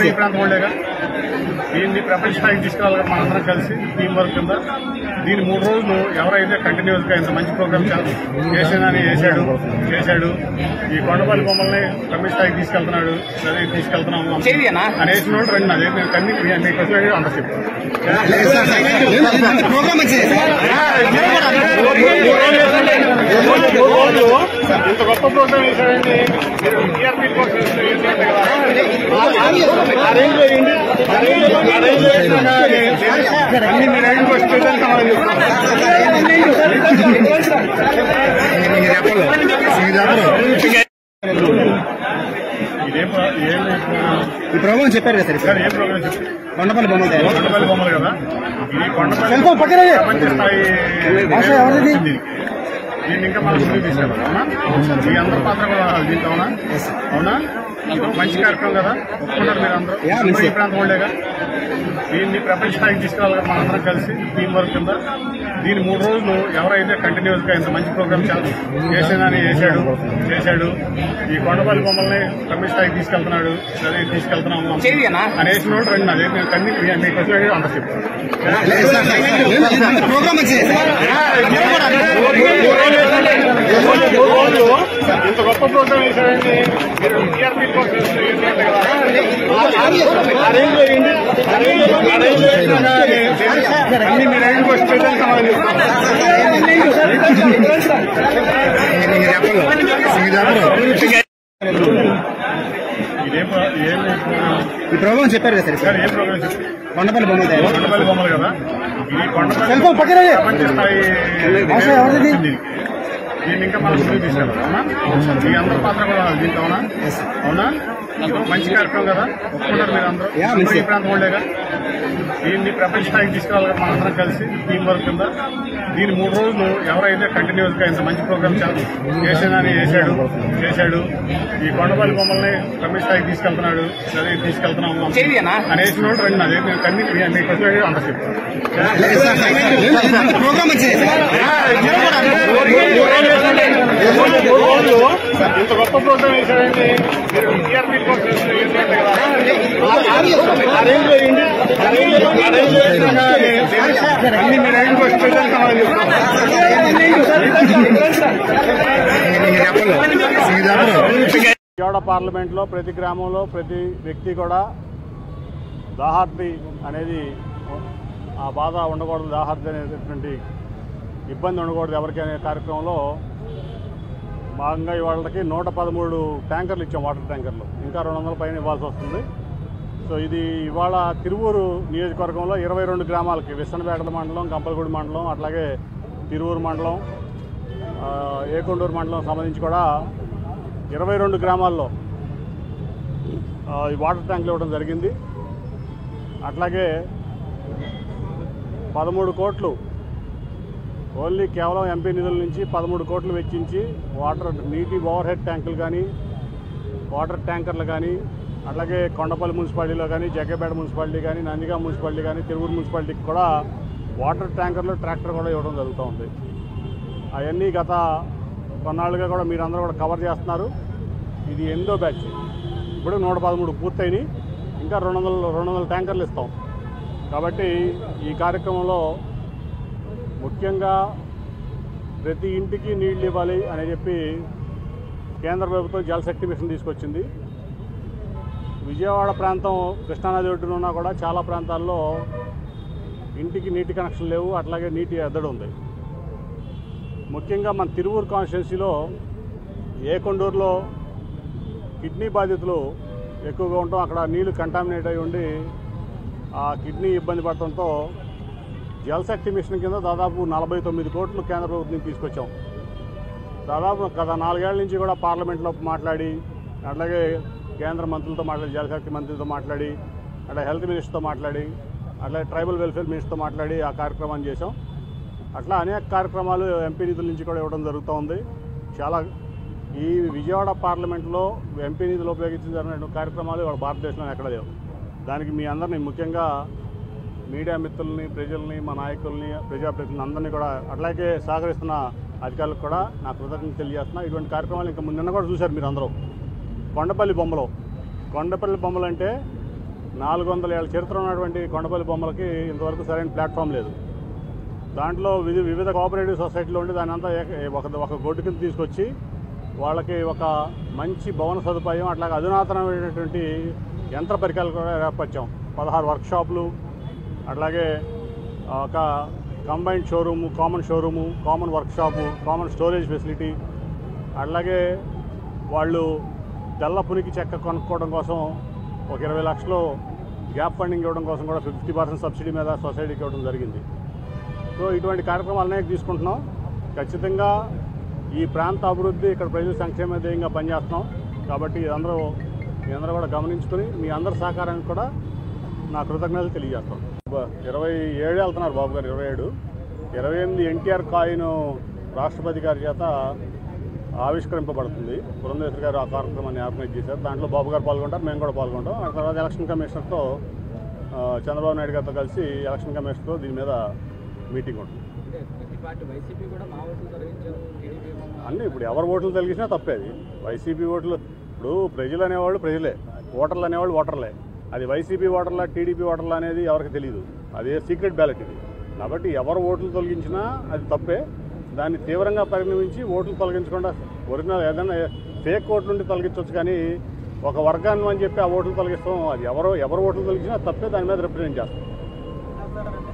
ఈ ప్రాంతం వాళ్ళేగా దీన్ని ప్రపంచ స్థాయికి తీసుకురావాలి మనందరం కలిసి టీం వర్క్ కింద దీని మూడు రోజులు ఎవరైతే కంటిన్యూస్ గా ఇంత మంచి ప్రోగ్రామ్ చేసానని చేశాడు చేశాడు ఈ కొండపల్లి బొమ్మల్ని ప్రపంచ స్థాయికి తీసుకెళ్తున్నాడు అదే తీసుకెళ్తున్నాము అని వేసిన వాళ్ళు రెండు అదే నేను కన్నీ మీకు వచ్చిన అంత చెప్పాను ప్రోగ్రామ్ మంచిది ఇంత గొప్ప ప్రోగ్రామ్ వేశాడండి టీఆర్పీ కోసం వేసినట్టు కదా ఆ రేంజ్ లో వేయండి. ఆ రేంజ్ లో- ఆ రేంజ్ లో వేసినాక అన్ని మీ రేంజ్ వస్తే సమాధానం చెప్తాను. ఇదేం ప్ర- ఏం ప్రోగ్రామ్? ఈ ప్రోగ్రామ్ చెప్పారు కదా సార్ సార్ ఏం ప్రోగ్రామ్ చెప్పండి కొండపల్లి బొమ్మ కొండపల్లి బొమ్మలు కదా ఇది కొండపల్లి సెల్ ఫోన్ పక్కన పెట్టు. ప్రపంచ స్థాయి భాష ఎవరిది? వచ్చింది. దీన్ని ఇంకా మనం ముందుకు తీసుకెళ్ళాలి అవునా మీ అందరూ పాత్ర కూడా దీంట్లో అవునా అవునా మంచి కార్యక్రమం కదా ఒప్పుకుంటారు మీరు అందరూ యా, అందరూ మంచిది. ఈ ప్రాంతం వాళ్ళేగా దీన్ని ప్రపంచ స్థాయికి తీసుకురావాలి మనందరం కలిసి టీం వర్క్ కింద దీని మూడు రోజులు ఎవరైతే కంటిన్యూస్ గా ఇంత మంచి ప్రోగ్రామ్ చేసానని చేశాడు చేశాడు ఈ కొండపల్లి బొమ్మల్ని ప్రపంచ స్థాయికి తీసుకెళ్తున్నాడు అదే తీసుకెళ్తున్నాము అని వేసిన వాళ్ళు రెండు అదే నేను కన్నీ మీకు వచ్చిన అంత చెప్పాను ప్రోగ్రామ్ మంచిది ఇంత గొప్ప ప్రోగ్రామ్ వేశాడండి టీఆర్పీ కోసం వేసినట్టు కదా ఆ రేంజ్ లో వేయండి. ఆ రేంజ్ లో- ఆ రేంజ్ లో వేసినాక అన్ని మీ రేంజ్ వస్తే సమాధానం చెప్తాను. ఇదేం ప్ర- ఏం ప్రోగ్రామ్? ఈ ప్రోగ్రామ్ చెప్పారు కదా సార్ సార్ ఏం ప్రోగ్రామ్ చెప్పండి కొండపల్లి బొమ్మ కొండపల్లి బొమ్మలు కదా ఇది కొండపల్లి సెల్ ఫోన్ పక్కన పెట్టు. ప్రపంచ స్థాయి భాష ఎవరిది? వచ్చింది. దీన్ని ఇంకా మనం ముందుకు తీసుకెళ్ళాలి అవునా మీ అందరూ పాత్ర కూడా దీంట్లో అవునా అవునా మంచి కార్యక్రమం కదా ఒప్పుకుంటారు మీరు అందరూ యా, అందరూ మంచిది. ఈ ప్రాంతం వాళ్ళేగా దీన్ని ప్రపంచ స్థాయికి తీసుకురావాలి మనందరం కలిసి టీం వర్క్ కింద దీని మూడు రోజులు ఎవరైతే కంటిన్యూస్ గా ఇంత మంచి ప్రోగ్రామ్ చేసానని చేశాడు చేశాడు ఈ కొండపల్లి బొమ్మల్ని ప్రపంచ స్థాయికి తీసుకెళ్తున్నాడు అదే తీసుకెళ్తున్నాము అని వేసిన వాళ్ళు రెండు అదే నేను కన్నీ మీకు వచ్చిన అంత చెప్పాను ప్రోగ్రామ్ మంచిది ఇంత గొప్ప ప్రోగ్రామ్ వేశాడండి టీఆర్పీ కోసం వేసినట్టు కదా ఆ రేంజ్ లో వేయండి. ఆ రేంజ్ లో- ఆ రేంజ్ లో వేసినాక అన్ని మీ రేంజ్ వస్తే సమాధానం చెప్తాను. విజయవాడ పార్లమెంట్ లో ప్రతి గ్రామంలో ప్రతి వ్యక్తి కూడా దాహార్తి అనేది ఆ బాధ ఉండకూడదు దాహార్తి అనేటటువంటి ఇబ్బంది ఉండకూడదు ఎవరికి అనే కార్యక్రమంలో భాగంగా ఇవాళకి నూట పదమూడు ట్యాంకర్లు ఇచ్చాం వాటర్ ట్యాంకర్లు ఇంకా రెండు వందల పైన ఇవ్వాల్సి వస్తుంది సో ఇది ఇవాళ తిరువూరు నియోజకవర్గంలో ఇరవై రెండు గ్రామాలకి విసనపేటల మండలం కంపలగూడి మండలం అట్లాగే తిరువూరు మండలం ఆ, ఏకొండూరు మండలం సంబంధించి కూడా ఇరవై రెండు గ్రామాల్లో ఆ, ఈ వాటర్ ట్యాంకులు ఇవ్వడం జరిగింది అట్లాగే పదమూడు కోట్లు ఓన్లీ కేవలం ఎంపీ నిధుల నుంచి పదమూడు కోట్లు వెచ్చించి వాటర్ నీటి ఓవర్ హెడ్ ట్యాంకులు కానీ వాటర్ ట్యాంకర్లు కానీ అట్లాగే కొండపల్లి మున్సిపాలిటీలో కానీ జగ్గపేట మున్సిపాలిటీ కానీ నందిగా మున్సిపాలిటీ కానీ తిరువురు మున్సిపాలిటీకి కూడా వాటర్ ట్యాంకర్లు ట్రాక్టర్ కూడా ఇవ్వడం జరుగుతూ ఉంది అవన్నీ గత కొన్నాళ్ళుగా కూడా మీరందరూ కూడా కవర్ చేస్తున్నారు ఇది ఎనిమిదో బ్యాచ్ ఇప్పుడు నూట పదమూడు పూర్తయినాయి ఇంకా రెండు వందల రెండు వందల ట్యాంకర్లు ఇస్తాం కాబట్టి ఈ కార్యక్రమంలో ముఖ్యంగా ప్రతి ఇంటికి నీళ్లు ఇవ్వాలి అని చెప్పి కేంద్ర ప్రభుత్వం జలశక్తి మిషన్ తీసుకొచ్చింది విజయవాడ ప్రాంతం కృష్ణానది ఒడ్డున ఉన్నా కూడా చాలా ప్రాంతాల్లో ఇంటికి నీటి కనెక్షన్ లేవు అట్లాగే నీటి ఎద్దడి ఉంది ముఖ్యంగా మన తిరువూరు కాన్స్టిట్యున్సీలో ఏకొండూరులో కిడ్నీ బాధితులు ఎక్కువగా ఉండటం అక్కడ నీళ్లు కంటామినేట్ అయి ఉండి ఆ కిడ్నీ ఇబ్బంది పడటంతో జలశక్తి మిషన్ కింద దాదాపు నలభై తొమ్మిది కోట్లు కేంద్ర ప్రభుత్వం నుంచి తీసుకొచ్చాం దాదాపు గత నాలుగేళ్ల నుంచి కూడా పార్లమెంట్లో మాట్లాడి అట్లాగే కేంద్ర మంత్రులతో మాట్లాడి జలశక్తి మంత్రితో మాట్లాడి అట్లా హెల్త్ మినిస్టర్తో మాట్లాడి అట్లాగే ట్రైబల్ వెల్ఫేర్ మినిస్టర్తో మాట్లాడి ఆ కార్యక్రమాన్ని చేశాం అట్లా అనేక కార్యక్రమాలు ఎంపీ నిధుల నుంచి కూడా ఇవ్వడం జరుగుతూ ఉంది చాలా ఈ విజయవాడ పార్లమెంట్లో ఎంపీ నిధులు ఉపయోగించి జరిగిన కార్యక్రమాలు ఇవాళ భారతదేశంలో ఎక్కడ లేవు దానికి మీ అందరినీ ముఖ్యంగా మీడియా మిత్రుల్ని ప్రజల్ని మా నాయకుల్ని ప్రజాప్రతినిధులు అందరినీ కూడా అట్లాగే సహకరిస్తున్న అధికారులకు కూడా నా కృతజ్ఞత తెలియజేస్తున్నా ఇటువంటి కార్యక్రమాలు ఇంకా నిన్న కూడా చూశారు మీరు అందరూ కొండపల్లి బొమ్మలు కొండపల్లి బొమ్మలు అంటే నాలుగు వందల ఏళ్ళ చరిత్ర ఉన్నటువంటి కొండపల్లి బొమ్మలకి ఇంతవరకు సరైన ప్లాట్ఫామ్ లేదు దాంట్లో వివిధ వివిధ కోఆపరేటివ్ సొసైటీలో ఉండి దాని అంతా ఏక- ఒక ఒక గొడ్డు కింద తీసుకొచ్చి వాళ్ళకి ఒక మంచి భవన సదుపాయం అట్లాగే అధునాతనమైనటువంటి యంత్ర పరికరాలు కూడా ఏర్పరిచాం పదహారు వర్క్షాపులు అట్లాగే ఒక combined showroom common showroom common workshop common storage facility అట్లాగే వాళ్ళు తెల్ల పునికి చెక్క కొనుక్కోవడం కోసం ఒక ఇరవై లక్షలు గ్యాప్ ఫండింగ్ ఇవ్వడం కోసం కూడా ఫిఫ్టీ పర్సెంట్ సబ్సిడీ మీద సొసైటీకి ఇవ్వడం జరిగింది సో ఇటువంటి కార్యక్రమాలు అనేక తీసుకుంటున్నాం ఖచ్చితంగా ఈ ప్రాంత అభివృద్ధి ఇక్కడ ప్రజల సంక్షేమ ధ్యేయంగా పనిచేస్తున్నాం కాబట్టి అందరూ మీ అందరూ కూడా గమనించుకుని మీ అందరి సహకారానికి కూడా నా కృతజ్ఞతలు తెలియజేస్తాం బ- ఇరవై ఏడు వెళ్తున్నారు బాబు గారు ఇరవై ఏడు ఇరవై ఎనిమిది ఎన్టీఆర్ కాయిన్ రాష్ట్రపతి గారి చేత ఆవిష్కరింపబడుతుంది పురంధేశ్వరి గారు ఆ కార్యక్రమాన్ని ఆర్గనైజ్ చేశారు దాంట్లో బాబు గారు పాల్గొంటారు మేము కూడా పాల్గొంటాం ఆ తర్వాత ఎలక్షన్ కమిషనర్తో ఆ, చంద్రబాబు నాయుడు గారితో కలిసి ఎలక్షన్ కమిషనర్తో దీని మీద మీటింగ్ ఉంటుంది అంటే ప్రతి పార్టీ వైసీపీ కూడా మా ఓట్లు తొలగించారు టీడీపీ ఏమో మా- అన్నీ ఇప్పుడు ఎవరు ఓట్లు తొలగించినా తప్పే అది వైసీపీ ఓట్లు ఇప్పుడు ప్రజలు అనేవాళ్ళు ప్రజలే ఓటర్లు అనేవాళ్ళు ఓటర్లే అది వైసీపీ ఓటర్లా టీడీపీ ఓటర్లా అనేది ఎవరికి తెలియదు అదే సీక్రెట్ బ్యాలెట్ ఇది కాబట్టి ఎవరు ఓట్లు తొలగించినా అది తప్పే దాన్ని తీవ్రంగా పరిగణించి ఓట్లు తొలగించకుండా ఒరిజినల్ ఏదైనా ఫేక్ ఓట్లు నుండి తొలగించవచ్చు కానీ ఒక వర్గాన్ని అని చెప్పి ఆ ఓట్లు తొలగిస్తాం అది ఎవరు ఎవరు ఓట్లు తొలగించినా తప్పే దాని మీద రిప్రజెంట్ చేస్తాం